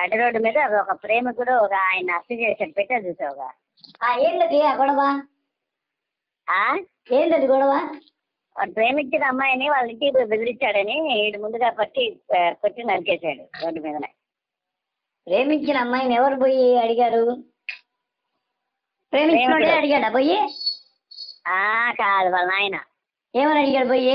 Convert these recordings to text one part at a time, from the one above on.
నడి రోడ్డు మీద ఒక ప్రేమికుడు ఒక ఆయన హత్య చేశాడు పెట్టా చూసావుగా ఆ ఏంటది ఆ గొడవ ఆ ఏంటది గొడవ వాడు ప్రేమించిన అమ్మాయిని వాళ్ళ ఇంటికి పోయి బెదిరించాడని వీడు ముందుగా పట్టి ఆ, కొట్టి నరికేశాడు రోడ్డు మీదనే ప్రేమించిన అమ్మాయిని ఎవరు పోయి అడిగారు ప్రేమించినోడే ప్రేమికుడు. అడిగాడా పోయి ఆ కాదు వాళ్ళ నాయన ఏమని అడిగాడు పోయి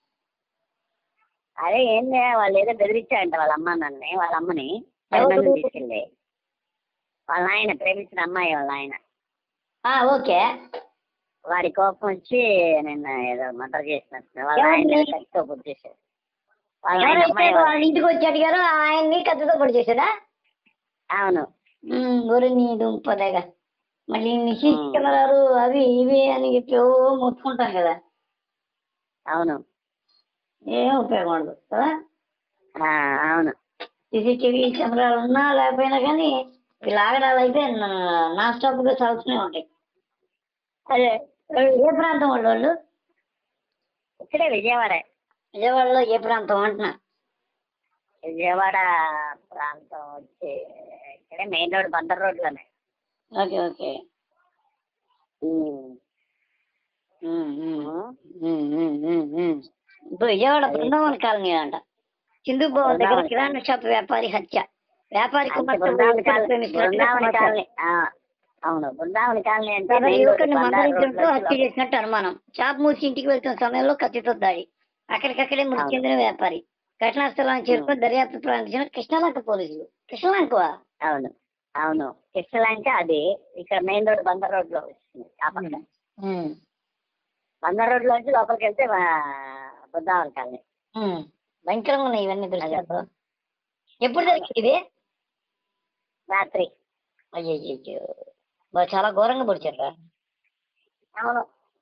అదే ఏంది వాళ్ళు ఏదో బెదిరించాడంట వాళ్ళ అమ్మ నన్ను వాళ్ళ అమ్మని ఎవరు? నన్ను తీసుకెళ్ళి వాళ్ళ నాయన ప్రేమించిన అమ్మాయి వాళ్ళ ఆయన ఆ ఓకే వాడి కోపం వచ్చి నిన్న ఏదో మర్డర్ చేసినట్టు వాళ్ళ ఎవరిని? ఆయన కత్తితో పొడి చేశాడు వాళ్ళ ఆయన ఎవరైతే అమ్మాయి వాళ్ళ ఇంటికి వచ్చి అడిగారో ఆయన్ని కత్తితో పొడి చేశాడా అవును గురి నీ దుంపదేగా మళ్ళీ నిశీష్ కెమెరాలు అవి ఇవి అని చెప్పి ఓ ముట్టుకుంటాం కదా అవును ఏం ఉపయోగం ఉండదు కదా ఆ, అవును సీసీటీవీ కెమెరాలు ఉన్నా లేకపోయినా కానీ వీళ్ళు ఆగడాలు అయితే నా స్టాప్ గా సాగుతూనే ఉంటాయి అదే ఏ ప్రాంతం వాళ్ళు వాళ్ళు ఇక్కడే విజయవాడ విజయవాడలో ఏ ప్రాంతం అంటున్నా విజయవాడ ప్రాంతం వచ్చి ఇక్కడే మెయిన్ రోడ్ బందర్ రోడ్లోనే ఓకే ఓకే ఉమ్. ఉమ్, ఉమ్, ఉమ్. ఉమ్, ఉమ్, ఉమ్, ఉమ్. ఇప్పుడు విజయవాడ బృందావన కాలనీ అంట సింధు భవన్ దగ్గర బృందావన కిరాణా షాప్ వ్యాపారి హత్య వ్యాపారి అంటే కుమార్తె బృందావన యువకుడు కాలనీ ప్రేమిస్తున్నట్టుగా బృందావన సమాచారం. కాలనీ ఆ, అవును బృందావన కాలనీ అంటే సదరు మెయిన్ రోడ్ యువకుడిని బందర్ మందలించడంతో రోడ్లో హత్య చేసినట్టు అనుమానం షాప్ మూసి ఇంటికి వెళ్తున్న సమయంలో కత్తితో దాడి అక్కడికక్కడే మృతి అవును. చెందిన వ్యాపారి ఘటనా స్థలానికి చేరుకుని దర్యాప్తు ప్రారంభించిన కృష్ణలంక పోలీసులు కృష్ణలంకవా అవును అవును కృష్ణలంక అది ఇక్కడ మెయిన్ రోడ్ బందర్ రోడ్ లో వచ్చింది ఆ పక్కన ఉమ్, బందర్ రోడ్ లోంచి లోపలికి వెళ్తే ఆ, బృందావన కాలనీ ఉమ్. భయంకరంగా ఉన్నాయి ఇవన్నీ దృశ్యాలు ఎప్పుడు జరిగింది ఇది రాత్రి అయ్యో బా- చాలా ఘోరంగా పొడిచారా అవును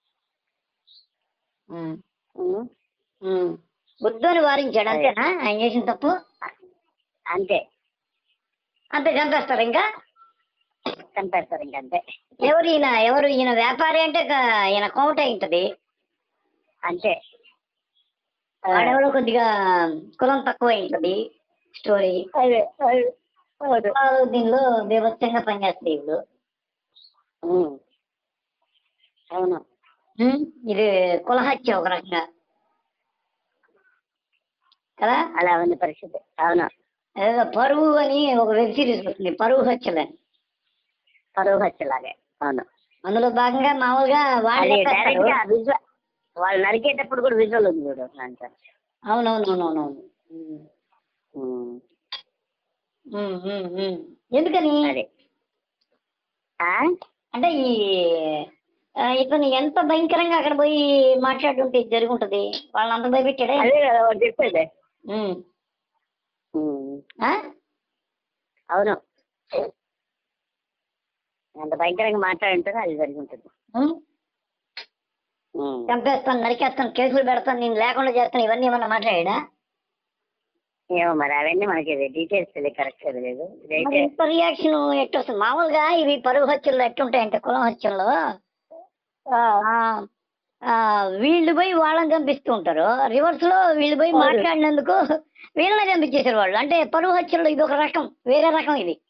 ఉమ్. బుద్ధుని వారించాడు అంతేనా ఆయన చేసిన తప్పు అంతే అంతే చంపేస్తారు ఇంకా కనిపెడతారు ఇంకంతే ఎవరు ఈయన ఎవరు ఈయన వ్యాపారి అంటే క- ఈయన కోమట ఉంటది అంతే ఆ, వాడెవడో కొద్దిగా కులం తక్కువ ఉంటది స్టోరీ అదే అదే అవును దీనిలో బీభత్సంగా పనిచేస్తాయి ఇప్పుడు ఉమ్. అవును ఉమ్, ఇది కులహత్య ఒక రకంగా కదా అలా ఉంది పరిస్థితి అవును ఏదో పరువు అని ఒక వెబ్ సిరీస్ వస్తుంది పరువు హత్యలని పరువు హత్యలాగే అవును అందులో భాగంగా మామూలుగా అది వాళ్ళు డైరెక్ట్ గా విజువల్ వాళ్ళు నరికేటప్పుడు కూడా విజువల్ ఉంది చూడు దాంట్లో. అవునవునవునవును ఉమ్. ఎందుకని అది ఆ? అంటే ఈ ఆ, ఇతను ఎంత భయంకరంగా అక్కడ పోయి మాట్లాడుతుంటే ఇది జరుగుంటది వాళ్ళని అంత భయపెట్టాడే అదే కదా వాడు చెప్పేది ఉమ్. ఉమ్. ఆ? అవును అంత భయంకరంగా మాట్లాడుంటే అది జరిగి ఉంటుంది ఉమ్. ఉమ్. చంపేస్తాను నరికేస్తాను కేసులు పెడతాను నేను లేకుండా చేస్తాను ఇవన్నీ ఏమన్నా మాట్లాడా ఏమో మరి అవన్నీ మనకి డీటెయిల్స్ తెలియదు కరెక్ట్ తెలియదు మరి ఇదైతే ఇంత రియాక్షన్ ఎట్టు వస్తుంది మామూలుగా ఇవి పరువు హత్యలు ఎట్టుంటాయంటే కులం హత్యల్లో ఆ, ఆ, వీళ్ళు పోయి వాళ్ళని చంపిస్తూ ఉంటారు రివర్స్ లో వీళ్ళు పోయి అవును. మాట్లాడినందుకు వీళ్ళని చంపించేశారు వాళ్ళు అంటే పరువు హత్యల్లో ఇది ఒక రకం వేరే రకం ఇది